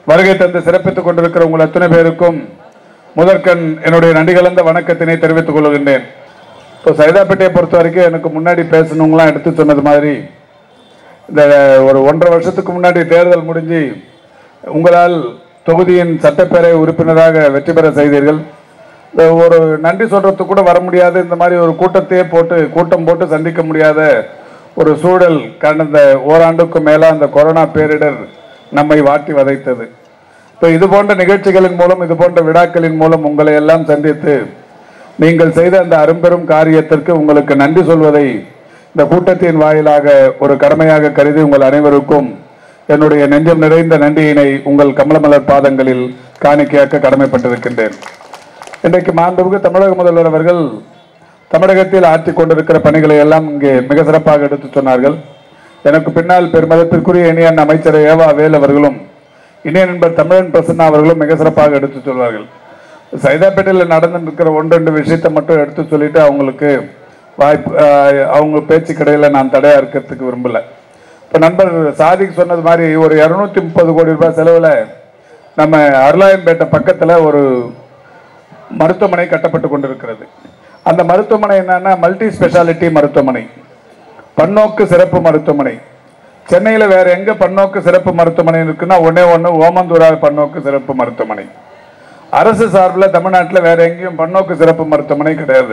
வருகை தந்து சிறப்பித்துக் கொண்டிருக்கிற உங்கள் அத்தனை பேருக்கும் முதற்கண் என்னுடைய நன்றி கலந்த வணக்கத்தினை தெரிவித்துக் கொள்கின்றேன் இப்போ சைதாப்பேட்டையை பொறுத்த வரைக்கும் எனக்கு முன்னாடி பேசணுங்களாம் எடுத்து சொன்னது மாதிரி இந்த ஒரு ஒன்றரை வருஷத்துக்கு முன்னாடி தேர்தல் முடிஞ்சு உங்களால் தொகுதியின் சட்டப்பேரவை உறுப்பினராக வெற்றி பெற செய்தீர்கள் இந்த ஒரு நன்றி சொல்றதுக்கு கூட வர முடியாது இந்த மாதிரி ஒரு கூட்டத்தையே போட்டு கூட்டம் போட்டு சந்திக்க முடியாத ஒரு சூழல் கடந்த ஓராண்டுக்கும் மேல அந்த கொரோனா பேரிடர் நம்மை வாட்டி வதைத்தது இப்போ இது போன்ற நிகழ்ச்சிகளின் மூலம் இது போன்ற விழாக்களின் மூலம் உங்களை எல்லாம் சந்தித்து நீங்கள் செய்த அந்த அரும்பெரும் காரியத்திற்கு உங்களுக்கு நன்றி சொல்வதை இந்த கூட்டத்தின் வாயிலாக ஒரு கடமையாக கருதி உங்கள் அனைவருக்கும் என்னுடைய நெஞ்சம் நிறைந்த நன்றியினை உங்கள் கமலமலர் பாதங்களில் காணிக்கையாக்க கடமைப்பட்டிருக்கின்றேன் இன்றைக்கு மாண்புமிகு தமிழக முதல்வர் அவர்கள் தமிழகத்தில் ஆற்றிக் கொண்டிருக்கிற பணிகளை எல்லாம் இங்கே மிக சிறப்பாக எடுத்து சொன்னார்கள் எனக்கு பின்னால் பெருமதத்திற்குரிய இணையன் அமைச்சர் ஏவா வேல் அவர்களும் இணைய நண்பர் தமிழன் பிரசன்னா அவர்களும் மிக சிறப்பாக எடுத்து சொல்வார்கள் சைதாப்பேட்டையில் நடந்துருக்கிற ஒன்று ரெண்டு விஷயத்தை மட்டும் எடுத்து சொல்லிட்டு அவங்களுக்கு வாய்ப்பு ஆஹ், அவங்க பேச்சு கடையில் நான் தடையா இருக்கிறதுக்கு விரும்பல இப்போ நண்பர் சாதிக் சொன்னது மாதிரி ஒரு இரநூத்தி முப்பது கோடி ரூபாய் செலவில் நம்ம அருளாயம்பேட்டை பக்கத்தில் ஒரு மருத்துவமனை கட்டப்பட்டு கொண்டிருக்கிறது அந்த மருத்துவமனை என்னன்னா மல்டி ஸ்பெஷாலிட்டி மருத்துவமனை பன்னோக்கு சிறப்பு மருத்துவமனை சென்னையில் வேற எங்க பன்னோக்கு சிறப்பு மருத்துவமனை இருக்குன்னா ஒண்ணே ஒன்று ஓமந்தூரார் பன்னோக்கு சிறப்பு மருத்துவமனை அரசு சார்பில் தமிழ்நாட்டில் வேற எங்கேயும் பன்னோக்கு சிறப்பு மருத்துவமனை கிடையாது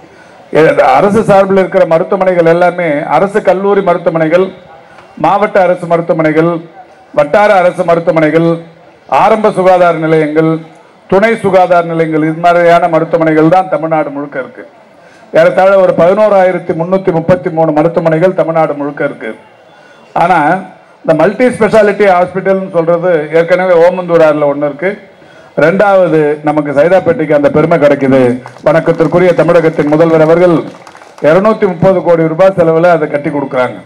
எ- அரசு சார்பில் இருக்கிற மருத்துவமனைகள் எல்லாமே அரசு கல்லூரி மருத்துவமனைகள் மாவட்ட அரசு மருத்துவமனைகள் வட்டார அரசு மருத்துவமனைகள் ஆரம்ப சுகாதார நிலையங்கள் துணை சுகாதார நிலையங்கள் இது மாதிரியான மருத்துவமனைகள் தான் தமிழ்நாடு முழுக்க இருக்கு ஏறத்தாழ ஒரு பதினோராயிரத்தி முன்னூத்தி முப்பத்தி மூணு மருத்துவமனைகள் தமிழ்நாடு முழுக்க இருக்கு ஆனா இந்த மல்டி ஸ்பெஷாலிட்டி ஹாஸ்பிட்டல்னு சொல்றது ஏற்கனவே ஓமந்தூரார்ல ஒன்று இருக்கு ரெண்டாவது நமக்கு சைதாப்பேட்டைக்கு அந்த பெருமை கிடைக்குது வணக்கத்திற்குரிய தமிழகத்தின் முதல்வர் அவர்கள் இருநூத்தி முப்பது கோடி ரூபாய் செலவில் அதை கட்டி கொடுக்குறாங்க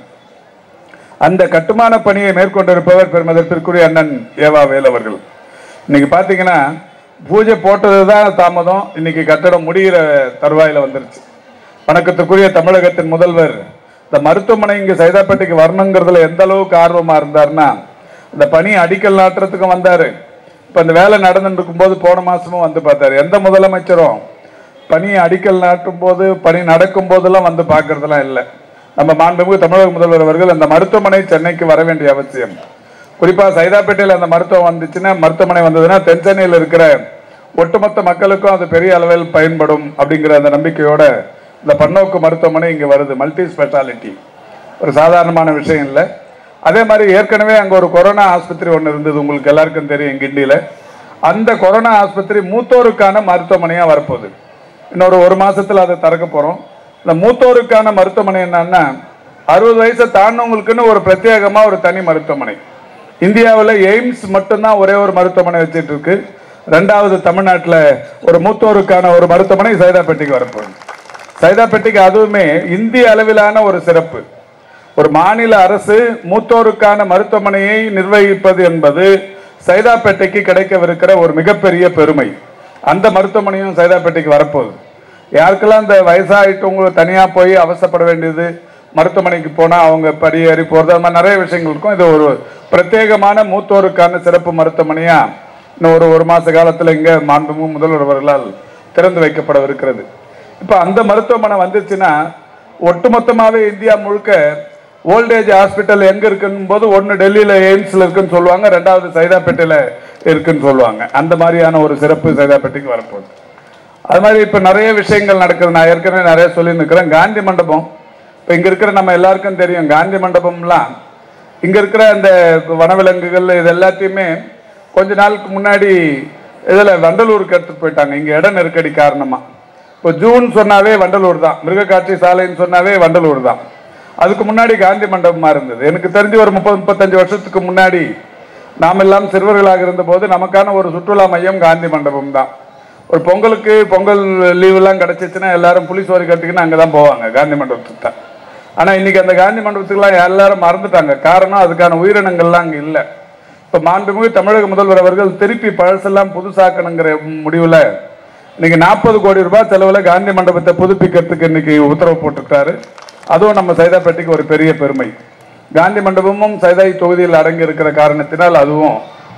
அந்த கட்டுமான பணியை மேற்கொண்டிருப்பவர் பெருமதற்குரிய அண்ணன் ஏவா வேல் அவர்கள் இன்னைக்கு பாத்தீங்கன்னா பூஜை போட்டது தான் தாமதம் இன்னைக்கு கட்டடம் முடிகிற தருவாயில வந்துருச்சு வணக்கத்துக்குரிய தமிழகத்தின் முதல்வர் இந்த மருத்துவமனை இங்க சைதாப்பேட்டைக்கு வரணுங்கிறதுல எந்த அளவுக்கு ஆர்வமா இருந்தாருன்னா இந்த பணி அடிக்கல் நாட்டுறதுக்கும் வந்தாரு இப்ப இந்த வேலை நடந்துட்டு இருக்கும்போது போன மாசமும் வந்து பார்த்தாரு எந்த முதலமைச்சரும் பணி அடிக்கல் நாட்டும் போது பணி நடக்கும் போதெல்லாம் வந்து பார்க்கறதெல்லாம் இல்லை நம்ம மாண்புமிகு தமிழக முதல்வர் அவர்கள் அந்த மருத்துவமனை சென்னைக்கு வர வேண்டிய அவசியம் குறிப்பா சைதாப்பேட்டையில் அந்த மருத்துவம் வந்துச்சுன்னா மருத்துவமனை வந்ததுன்னா தென் சென்னையில் இருக்கிற ஒட்டுமொத்த மக்களுக்கும் அது பெரிய அளவில் பயன்படும் அப்படிங்கிற அந்த நம்பிக்கையோட இந்த பன்னோக்கு மருத்துவமனை இங்க வருது மல்டி ஸ்பெஷாலிட்டி ஒரு சாதாரணமான விஷயம் இல்லை அதே மாதிரி ஏற்கனவே அங்க ஒரு கொரோனா ஆஸ்பத்திரி ஒன்று இருந்தது உங்களுக்கு எல்லாருக்கும் தெரியும் கிண்டியில அந்த கொரோனா ஆஸ்பத்திரி மூத்தோருக்கான மருத்துவமனையா வரப்போகுது இன்னொரு ஒரு மாசத்துல அதை திறக்க போறோம் இந்த மூத்தோருக்கான மருத்துவமனை என்னன்னா அறுபது வயசை தாண்டவங்களுக்குன்னு ஒரு பிரத்யேகமா ஒரு தனி மருத்துவமனை இந்தியாவில் எய்ம்ஸ் மட்டும்தான் ஒரே ஒரு மருத்துவமனை வச்சிட்டு இருக்கு ரெண்டாவது தமிழ்நாட்டில் ஒரு மூத்தோருக்கான ஒரு மருத்துவமனை சைதாப்பேட்டைக்கு வரப்போகுது சைதாப்பேட்டைக்கு அதுவுமே இந்திய அளவிலான ஒரு சிறப்பு ஒரு மாநில அரசு மூத்தோருக்கான மருத்துவமனையை நிர்வகிப்பது என்பது சைதாப்பேட்டைக்கு கிடைக்கவிருக்கிற ஒரு மிகப்பெரிய பெருமை அந்த மருத்துவமனையும் சைதாப்பேட்டைக்கு வரப்போகுது யாருக்கெல்லாம் இந்த வயசாயிட்டவங்க தனியா போய் அவசப்பட வேண்டியது மருத்துவமனைக்கு போனா அவங்க படியேறி போறது அது மாதிரி நிறைய விஷயங்கள் இருக்கும் இது ஒரு பிரத்யேகமான மூத்தோருக்கான சிறப்பு மருத்துவமனையா இன்னும் ஒரு ஒரு மாச காலத்துல இங்க மாண்புமிகு முதல்வர் அவர்களால் திறந்து வைக்கப்படவிருக்கிறது இப்ப அந்த மருத்துவமனை வந்துச்சுன்னா ஒட்டுமொத்தமாவே இந்தியா முழுக்க ஓல்டேஜ் ஹாஸ்பிட்டல் எங்க இருக்குன்னு போது ஒன்னு டெல்லியில எய்ம்ஸ்ல இருக்குன்னு சொல்லுவாங்க ரெண்டாவது சைதாப்பேட்டையில இருக்குன்னு சொல்லுவாங்க அந்த மாதிரியான ஒரு சிறப்பு சைதாப்பேட்டைக்கு வரப்போகுது அது மாதிரி இப்ப நிறைய விஷயங்கள் நடக்குது நான் ஏற்கனவே நிறைய சொல்லி நிற்கிறேன் காந்தி மண்டபம் இப்ப இங்க இருக்கிற நம்ம எல்லாருக்கும் தெரியும் காந்தி மண்டபம்லாம் இங்க இருக்கிற அந்த வனவிலங்குகள் இது எல்லாத்தையுமே கொஞ்ச நாளுக்கு முன்னாடி இதுல வண்டலூருக்கு எடுத்துட்டு போயிட்டாங்க இங்க இட நெருக்கடி காரணமா இப்போ ஜூன் சொன்னாவே வண்டலூர் தான் மிருகக்காட்சி சாலைன்னு சொன்னாவே வண்டலூர் தான் அதுக்கு முன்னாடி காந்தி மண்டபமா இருந்தது எனக்கு தெரிஞ்சு ஒரு முப்பது முப்பத்தஞ்சு வருஷத்துக்கு முன்னாடி நாம் எல்லாம் சிறுவர்களாக இருந்தபோது நமக்கான ஒரு சுற்றுலா மையம் காந்தி மண்டபம் தான் ஒரு பொங்கலுக்கு பொங்கல் லீவ் எல்லாம் கிடைச்சிச்சுன்னா எல்லாரும் புளிசோறு கட்டிக்கின்னு அங்கே தான் போவாங்க காந்தி மண்டபத்துக்கு தான் ஆனால் இன்னைக்கு அந்த காந்தி மண்டபத்துக்குலாம் எல்லாரும் மறந்துட்டாங்க காரணம் அதுக்கான உயிரினங்கள்லாம் அங்கே இல்லை இப்போ மாண்புமிகு தமிழக முதல்வர் அவர்கள் திருப்பி பழசெல்லாம் புதுசாக்கணுங்கிற முடிவில் இன்னைக்கு நாற்பது கோடி ரூபாய் செலவுல காந்தி மண்டபத்தை புதுப்பிக்கிறதுக்கு இன்னைக்கு உத்தரவு போட்டிருக்காரு அதுவும் நம்ம சைதாப்பேட்டைக்கு ஒரு பெரிய பெருமை காந்தி மண்டபமும் சைதாய் தொகுதியில் அடங்கி இருக்கிற காரணத்தினால் அதுவும்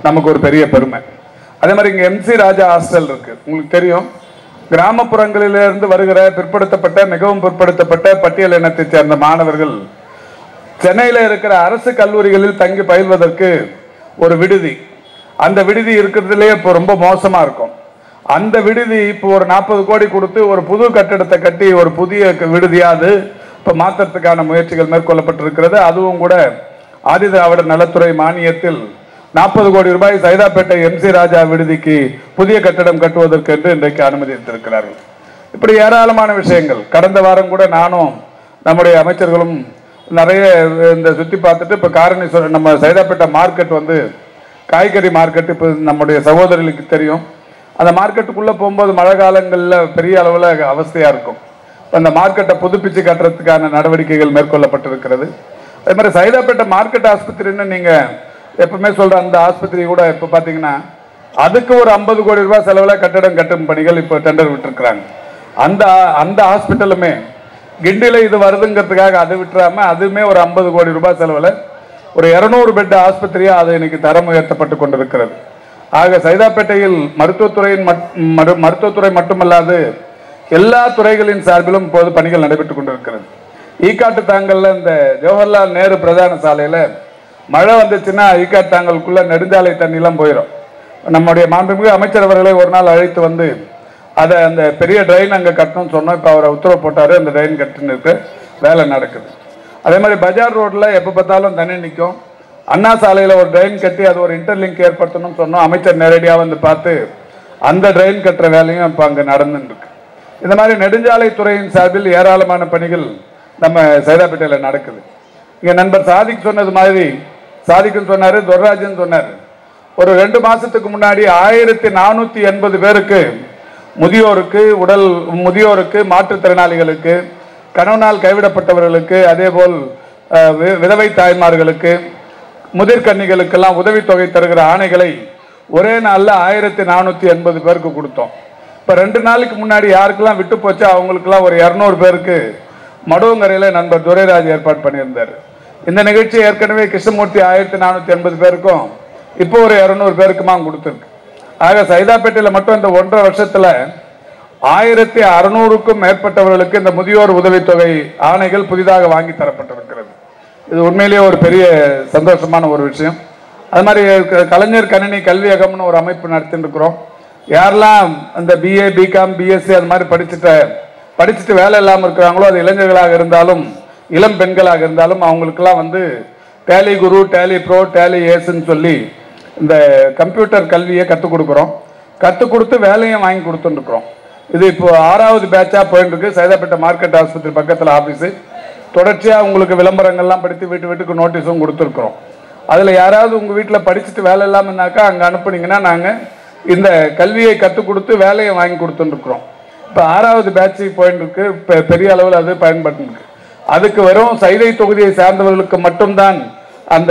நமக்கு ஒரு பெரிய பெருமை அதே மாதிரி இங்க எம்சி ராஜா ஹாஸ்டல் இருக்கு உங்களுக்கு தெரியும் கிராமப்புறங்களிலிருந்து வருகிற பிற்படுத்தப்பட்ட மிகவும் பிற்படுத்தப்பட்ட பட்டியல் இனத்தைச் சேர்ந்த மாணவர்கள் சென்னையில இருக்கிற அரசு கல்லூரிகளில் தங்கி பயில்வதற்கு ஒரு விடுதி அந்த விடுதி இருக்கிறதுலே இப்போ ரொம்ப மோசமா இருக்கும் அந்த விடுதி இப்போ ஒரு நாற்பது கோடி கொடுத்து ஒரு புது கட்டிடத்தை கட்டி ஒரு புதிய க- விடுதியாது இப்போ மாற்றத்துக்கான முயற்சிகள் மேற்கொள்ளப்பட்டிருக்கிறது அதுவும் கூட ஆதிதிராவிடர் நலத்துறை மானியத்தில் நாற்பது கோடி ரூபாய் சைதாப்பேட்டை எம்சி ராஜா விடுதிக்கு புதிய கட்டிடம் கட்டுவதற்கு என்று இன்றைக்கு அனுமதித்திருக்கிறார்கள் இப்படி ஏராளமான விஷயங்கள் கடந்த வாரம் கூட நானும் நம்முடைய அமைச்சர்களும் நிறைய இந்த சுத்தி பார்த்துட்டு இப்ப காரணி சொல் நம்ம சைதாப்பேட்டை மார்க்கெட் வந்து காய்கறி மார்க்கெட் இப்போ நம்முடைய சகோதரிகளுக்கு தெரியும் அந்த மார்க்கெட்டுக்குள்ள போகும்போது மழை காலங்களில் பெரிய அளவில் அவஸ்தையா இருக்கும் இப்ப அந்த மார்க்கெட்டை புதுப்பிச்சு கட்டுறதுக்கான நடவடிக்கைகள் மேற்கொள்ளப்பட்டிருக்கிறது அதே மாதிரி சைதாப்பேட்டை மார்க்கெட் ஆஸ்பத்திரின்னு நீங்க எப்பவுமே சொல்ற அந்த ஆஸ்பத்திரி கூட இப்போ பார்த்தீங்கன்னா அதுக்கு ஒரு ஐம்பது கோடி ரூபாய் செலவில் கட்டடம் கட்டும் பணிகள் இப்போ டெண்டர் விட்டுருக்குறாங்க அந்த அந்த ஹாஸ்பிட்டலுமே கிண்டில இது வருதுங்கிறதுக்காக அதை விட்டுறாம அதுவுமே ஒரு ஐம்பது கோடி ரூபாய் செலவில் ஒரு இருநூறு பெட் ஆஸ்பத்திரியா அது இன்னைக்கு தரம் உயர்த்தப்பட்டு கொண்டிருக்கிறது ஆக சைதாப்பேட்டையில் மருத்துவத்துறையின் மட்- மரு- மருத்துவத்துறை மட்டுமல்லாது எல்லா துறைகளின் சார்பிலும் இப்போது பணிகள் நடைபெற்றுக் கொண்டிருக்கிறது ஈக்காட்டு தாங்கல்ல இந்த ஜவஹர்லால் நேரு பிரதான சாலையில மழை வந்துச்சுன்னா ஈக்காட்டு தாங்கலுக்குள்ள நெடுஞ்சாலை தண்ணிலாம் போயிடும் நம்முடைய மாண்புமிகு அமைச்சர் அவர்களை ஒரு நாள் அழைத்து வந்து அதை அந்த பெரிய ட்ரெயின் அங்கே கட்டணும்னு சொன்னோம் இப்போ அவர் உத்தரவு போட்டாரு அந்த ட்ரெயின் கட்டுன்னு இருக்கு வேலை நடக்குது அதே மாதிரி பஜார் ரோட்ல எப்போ பார்த்தாலும் தண்ணி நிற்கும் அண்ணா சாலையில் ஒரு ட்ரெயின் கட்டி அது ஒரு இன்டர்லிங்க் ஏற்படுத்தணும்னு சொன்னோம் அமைச்சர் நேரடியாக வந்து பார்த்து அந்த ட்ரெயின் கட்டுற வேலையும் இப்போ அங்கே நடந்துட்டு இருக்கு இந்த மாதிரி நெடுஞ்சாலை துறையின் சார்பில் ஏராளமான பணிகள் நம்ம சைதாப்பேட்டையில் நடக்குது இங்க நண்பர் சாதிக் சொன்னது மாதிரி சாதிக்கும் சொன்னாரு துர்ராஜன் சொன்னாரு ஒரு ரெண்டு மாசத்துக்கு முன்னாடி ஆயிரத்தி நானூத்தி எண்பது பேருக்கு முதியோருக்கு உடல் முதியோருக்கு மாற்றுத்திறனாளிகளுக்கு கணவனால் கைவிடப்பட்டவர்களுக்கு அதேபோல் அஹ், வி- விதவை தாய்மார்களுக்கு முதிர்கன்னிகளுக்கெல்லாம் உதவித்தொகை தருகிற ஆணைகளை ஒரே நாள்ல ஆயிரத்தி நானூத்தி எண்பது பேருக்கு கொடுத்தோம் இப்ப ரெண்டு நாளுக்கு முன்னாடி யாருக்கெல்லாம் விட்டு போச்சோ அவங்களுக்கெல்லாம் ஒரு இருநூறு பேருக்கு மடுவங்கரையில நண்பர் துரைராஜ் ஏற்பாடு பண்ணியிருந்தார் இந்த நிகழ்ச்சி ஏற்கனவே கிருஷ்ணமூர்த்தி ஆயிரத்தி நானூத்தி எண்பது பேருக்கும் இப்போ ஒரு இருநூறு பேருக்குமா கொடுத்துருக்கு ஆக சைதாப்பேட்டையில மட்டும் இந்த ஒன்றரை வருஷத்துல ஆயிரத்தி அறுநூறுக்கும் மேற்பட்டவர்களுக்கு இந்த முதியோர் உதவித்தொகை ஆணைகள் புதிதாக வாங்கி தரப்பட்டிருக்கிறது இது உண்மையிலேயே ஒரு பெரிய சந்தோஷமான ஒரு விஷயம் அது மாதிரி க- கலைஞர் கணினி கல்வியகம்னு ஒரு அமைப்பு நடத்திட்டு இருக்கிறோம் யாரெல்லாம் அந்த பிஏ பிகாம் பிஎஸ்சி அது மாதிரி படிச்சுட்ட படிச்சுட்டு வேலை இல்லாமல் இருக்கிறாங்களோ அது இளைஞர்களாக இருந்தாலும் இளம் பெண்களாக இருந்தாலும் அவங்களுக்கெல்லாம் வந்து Tally Guru Tally pro Tally ஏஸ்ன்னு சொல்லி இந்த கம்ப்யூட்டர் கல்வியை கற்றுக் கொடுக்குறோம் கற்றுக் கொடுத்து வேலையும் வாங்கி கொடுத்துருக்குறோம் இது இப்போ ஆறாவது பேட்சாக போயிட்டு இருக்கு சைதாப்பேட்டை மார்க்கெட் ஆஸ்பத்திரி பக்கத்தில் ஆஃபீஸு தொடர்ச்சியாக உங்களுக்கு விளம்பரங்கள்லாம் படித்து வீட்டு வீட்டுக்கு நோட்டீஸும் கொடுத்துருக்குறோம் அதில் யாராவது உங்கள் வீட்டில் படிச்சுட்டு வேலை இல்லாமல்னாக்கா அங்கே அனுப்புனீங்கன்னா நாங்கள் இந்த கல்வியை கற்றுக் கொடுத்து வேலையை வாங்கி கொடுத்துருக்குறோம் இப்போ ஆறாவது பேட்ச் போயிட்டு இருக்கு இப்போ பெரிய அளவில் அது பயன்பட்டு இருக்கு அதுக்கு வெறும் சைதை தொகுதியை சார்ந்தவர்களுக்கு மட்டும்தான் அந்த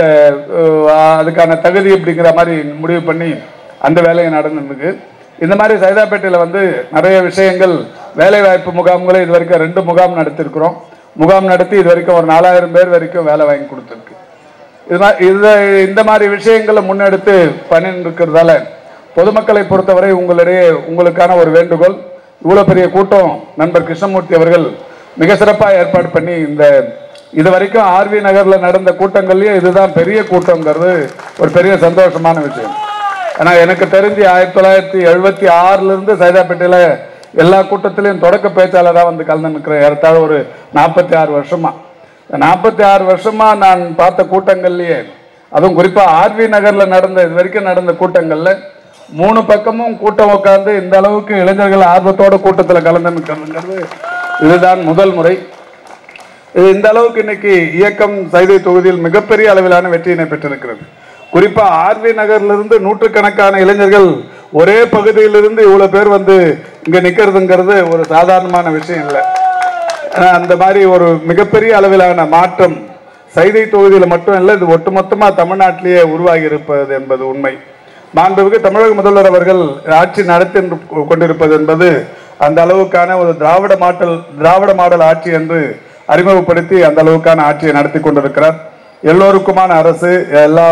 அஹ், அதுக்கான தகுதி அப்படிங்கிற மாதிரி முடிவு பண்ணி அந்த வேலையை நடந்துருக்கு இந்த மாதிரி சைதாப்பேட்டையில் வந்து நிறைய விஷயங்கள் வேலைவாய்ப்பு முகாம்களை இது வரைக்கும் ரெண்டு முகாம் நடத்திருக்கிறோம் முகாம் நடத்தி இது வரைக்கும் ஒரு நாலாயிரம் பேர் வரைக்கும் வேலை வாங்கி கொடுத்துருக்கு இது மா- இது இந்த மாதிரி விஷயங்களை முன்னெடுத்து பண்ணிட்டு இருக்கிறதால பொதுமக்களை பொறுத்தவரை உங்களிடையே உங்களுக்கான ஒரு வேண்டுகோள் இவ்வளவு பெரிய கூட்டம் நண்பர் கிருஷ்ணமூர்த்தி அவர்கள் மிக சிறப்பாக ஏற்பாடு பண்ணி இந்த இது வரைக்கும் ஆர்வி நகர்ல நடந்த கூட்டங்கள்லயே இதுதான் பெரிய கூட்டங்கிறது ஒரு பெரிய சந்தோஷமான விஷயம் ஏன்னா எனக்கு தெரிஞ்சு ஆயிரத்தி தொள்ளாயிரத்தி எழுபத்தி ஆறுல இருந்து சைதாப்பேட்டையில எல்லா கூட்டத்திலையும் தொடக்க பேச்சாளராக வந்து கலந்து நிற்கிறேன் ஏறத்தாழ ஒரு நாற்பத்தி ஆறு வருஷமா நாற்பத்தி ஆறு வருஷமா நான் பார்த்த கூட்டங்கள்லயே அதுவும் குறிப்பா ஆர்வி நகர்ல நடந்த இது வரைக்கும் நடந்த கூட்டங்கள்ல மூணு பக்கமும் கூட்டம் உட்கார்ந்து இந்த அளவுக்கு இளைஞர்கள் ஆர்வத்தோட கூட்டத்துல கலந்து நிற்கிறதுங்கிறது இதுதான் முதல் முறை இது இந்த அளவுக்கு இன்னைக்கு இயக்கம் சைதை தொகுதியில் மிகப்பெரிய அளவிலான வெற்றியினை பெற்றிருக்கிறது குறிப்பா ஆர்வி நகர்ல இருந்து நூற்றுக்கணக்கான இளைஞர்கள் ஒரே பகுதியிலிருந்து இவ்வளவு பேர் வந்து இங்க நிக்கிறதுங்கிறது ஒரு சாதாரணமான விஷயம் இல்லை ஆனா, அந்த மாதிரி ஒரு மிகப்பெரிய அளவிலான மாற்றம் சைதை தொகுதியில் மட்டும் இல்லை இது ஒட்டுமொத்தமா தமிழ்நாட்டிலேயே உருவாகி இருப்பது என்பது உண்மை மாண்புமிகு தமிழக முதல்வர் அவர்கள் ஆட்சி நடத்தி கொண்டிருப்பது என்பது அந்த அளவுக்கான ஒரு திராவிட மாடல் திராவிட மாடல் ஆட்சி என்று அறிமுகப்படுத்தி அந்த அளவுக்கான ஆட்சியை நடத்தி கொண்டிருக்கிறார் எல்லோருக்குமான அரசு எல்லா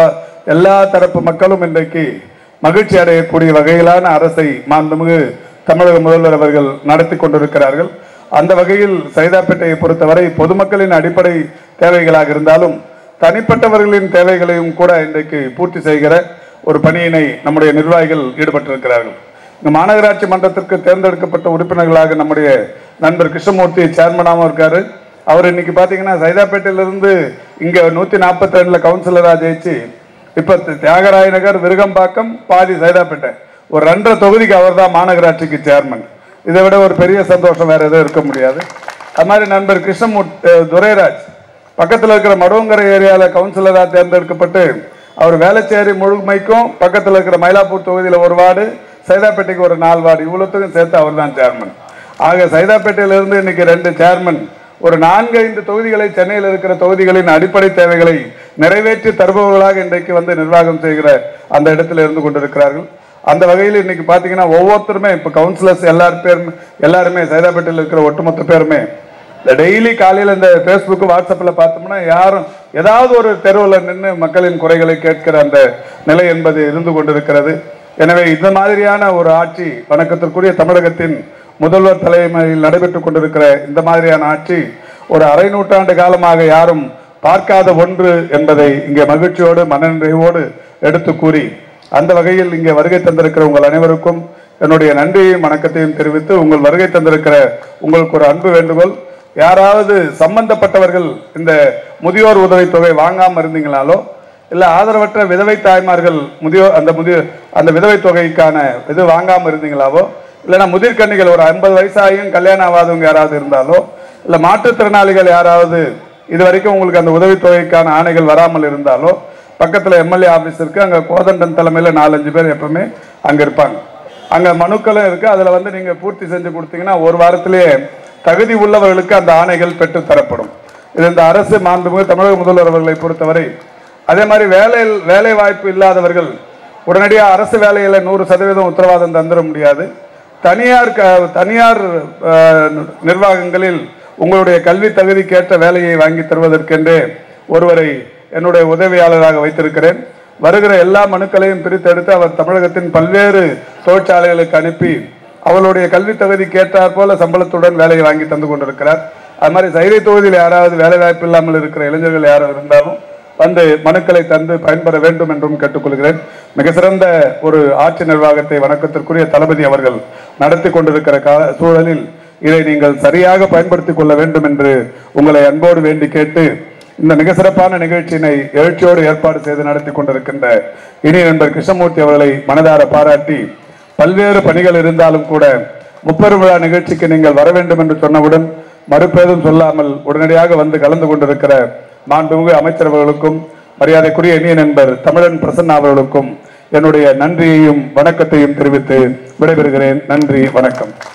எல்லா தரப்பு மக்களும் இன்றைக்கு மகிழ்ச்சி அடையக்கூடிய வகையிலான அரசை மாண்புமிகு தமிழக முதல்வர் அவர்கள் நடத்தி கொண்டிருக்கிறார்கள் அந்த வகையில் சைதாப்பேட்டையை பொறுத்தவரை பொதுமக்களின் அடிப்படை தேவைகளாக இருந்தாலும் தனிப்பட்டவர்களின் தேவைகளையும் கூட இன்றைக்கு பூர்த்தி செய்கிற ஒரு பணியினை நம்முடைய நிர்வாகிகள் ஈடுபட்டிருக்கிறார்கள் இந்த மாநகராட்சி மன்றத்திற்கு தேர்ந்தெடுக்கப்பட்ட உறுப்பினர்களாக நம்முடைய நண்பர் கிருஷ்ணமூர்த்தி சேர்மனாகவும் இருக்காரு அவர் இன்னைக்கு பாத்தீங்கன்னா சைதாப்பேட்டையிலிருந்து இங்க நூத்தி நாற்பத்தி ரெண்டுல கவுன்சிலரா ஜெயிச்சு இப்ப தியாகராய நகர் விருகம்பாக்கம் பாதி சைதாப்பேட்டை ஒரு ரெண்டரை தொகுதிக்கு அவர் தான் மாநகராட்சிக்கு சேர்மன் இதை விட ஒரு பெரிய சந்தோஷம் வேற எதுவும் இருக்க முடியாது அது மாதிரி நண்பர் கிருஷ்ணமூர்த்தி அஹ், துரைராஜ் பக்கத்துல இருக்கிற மடவங்கரை ஏரியால கவுன்சிலரா தேர்ந்தெடுக்கப்பட்டு அவர் வேளச்சேரி முழுமைக்கும் பக்கத்துல இருக்கிற மயிலாப்பூர் தொகுதியில ஒரு வார்டு சைதாப்பேட்டைக்கு ஒரு நாலு வார்டு இவ்வளவுத்துக்கும் சேர்த்து அவர் தான் சேர்மன் ஆக சைதாப்பேட்டையிலிருந்து இன்னைக்கு ரெண்டு சேர்மன் ஒரு நான்கு ஐந்து தொகுதிகளை சென்னையில் இருக்கிற தொகுதிகளின் அடிப்படை தேவைகளை நிறைவேற்றி தருபவர்களாக இன்றைக்கு வந்து நிர்வாகம் செய்கிற அந்த இடத்துல இருந்து கொண்டிருக்கிறார்கள் அந்த வகையில் இன்னைக்கு பாத்தீங்கன்னா ஒவ்வொருத்தருமே இப்ப கவுன்சிலர்ஸ் எல்லாரும் பேருமே எல்லாருமே சைதாப்பேட்டையில் இருக்கிற ஒட்டுமொத்த பேருமே இந்த டெய்லி காலையில் இந்த ஃபேஸ்புக் வாட்ஸ்அப்பில் பார்த்தோம்னா யாரும் ஏதாவது ஒரு தெருவில் நின்று மக்களின் குறைகளை கேட்கிற அந்த நிலை என்பது இருந்து கொண்டிருக்கிறது எனவே இந்த மாதிரியான ஒரு ஆட்சி வணக்கத்திற்குரிய தமிழகத்தின் முதல்வர் தலைமையில் நடைபெற்றுக் கொண்டிருக்கிற இந்த மாதிரியான ஆட்சி ஒரு அரை நூற்றாண்டு காலமாக யாரும் பார்க்காத ஒன்று என்பதை இங்கே மகிழ்ச்சியோடு மனநிறைவோடு எடுத்து கூறி அந்த வகையில் இங்கே வருகை தந்திருக்கிற உங்கள் அனைவருக்கும் என்னுடைய நன்றியையும் வணக்கத்தையும் தெரிவித்து உங்கள் வருகை தந்திருக்கிற உங்களுக்கு ஒரு அன்பு வேண்டுகோள் யாராவது சம்பந்தப்பட்டவர்கள் இந்த முதியோர் உதவித்தொகை வாங்காம இருந்தீங்களாலோ இல்ல ஆதரவற்ற விதவை தாய்மார்கள் முதியோர் அந்த முதிய அந்த விதவை தொகைக்கான இது வாங்காம இருந்தீங்களாவோ இல்லைன்னா முதிர்கன்னிகள் ஒரு ஐம்பது வயசாகியும் கல்யாணம் ஆகாதவங்க யாராவது இருந்தாலோ இல்ல மாற்றுத்திறனாளிகள் யாராவது இது வரைக்கும் உங்களுக்கு அந்த உதவித்தொகைக்கான ஆணைகள் வராமல் இருந்தாலோ பக்கத்துல எம்எல்ஏ ஆபீஸ் இருக்கு அங்க கோதண்டன் தலைமையில நாலஞ்சு பேர் எப்பவுமே அங்க இருப்பாங்க அங்க மனுக்களும் இருக்கு அதுல வந்து நீங்க பூர்த்தி செஞ்சு கொடுத்தீங்கன்னா ஒரு வாரத்திலேயே தகுதி உள்ளவர்களுக்கு அந்த ஆணைகள் பெற்று தரப்படும் இது இந்த அரசு மாண்புமிகு தமிழக முதல்வர் அவர்களை பொறுத்தவரை அதே மாதிரி வேலை வேலை வாய்ப்பு இல்லாதவர்கள் உடனடியாக அரசு வேலையில நூறு சதவீதம் உத்தரவாதம் தந்துட முடியாது தனியார் க- தனியார் அஹ், நிர்வாகங்களில் உங்களுடைய கல்வி தகுதிக்கேற்ற வேலையை வாங்கி தருவதற்கென்றே ஒருவரை என்னுடைய உதவியாளராக வைத்திருக்கிறேன் வருகிற எல்லா மனுக்களையும் பிரித்தெடுத்து அவர் தமிழகத்தின் பல்வேறு தொழிற்சாலைகளுக்கு அனுப்பி அவளுடைய கல்வி தகுதிக்கு ஏற்றாற் போல சம்பளத்துடன் வேலையை வாங்கி தந்து கொண்டிருக்கிறார் அது மாதிரி சைதை தொகுதியில் யாராவது வேலை வாய்ப்பு இல்லாமல் இருக்கிற இளைஞர்கள் யாரும் இருந்தாலும் வந்து மனுக்களை தந்து பயன்பெற வேண்டும் என்றும் கேட்டுக்கொள்கிறேன் மிக சிறந்த ஒரு ஆட்சி நிர்வாகத்தை வணக்கத்திற்குரிய தளபதி அவர்கள் நடத்தி கொண்டிருக்கிற கால சூழலில் இதை நீங்கள் சரியாக பயன்படுத்திக் கொள்ள வேண்டும் என்று உங்களை அன்போடு வேண்டி கேட்டு இந்த மிக சிறப்பான நிகழ்ச்சியினை எழுச்சியோடு ஏற்பாடு செய்து நடத்தி கொண்டிருக்கின்ற இனிய நண்பர் கிருஷ்ணமூர்த்தி அவர்களை மனதார பாராட்டி பல்வேறு பணிகள் இருந்தாலும் கூட முப்பெரும் விழா நிகழ்ச்சிக்கு நீங்கள் வர வேண்டும் என்று சொன்னவுடன் மறுப்பேதும் சொல்லாமல் உடனடியாக வந்து கலந்து கொண்டிருக்கிற மாண்புமிகு அமைச்சர் அவர்களுக்கும் மரியாதைக்குரிய இனிய நண்பர் தமிழன் பிரசன்னா அவர்களுக்கும் என்னுடைய நன்றியையும் வணக்கத்தையும் தெரிவித்து விடைபெறுகிறேன் நன்றி வணக்கம்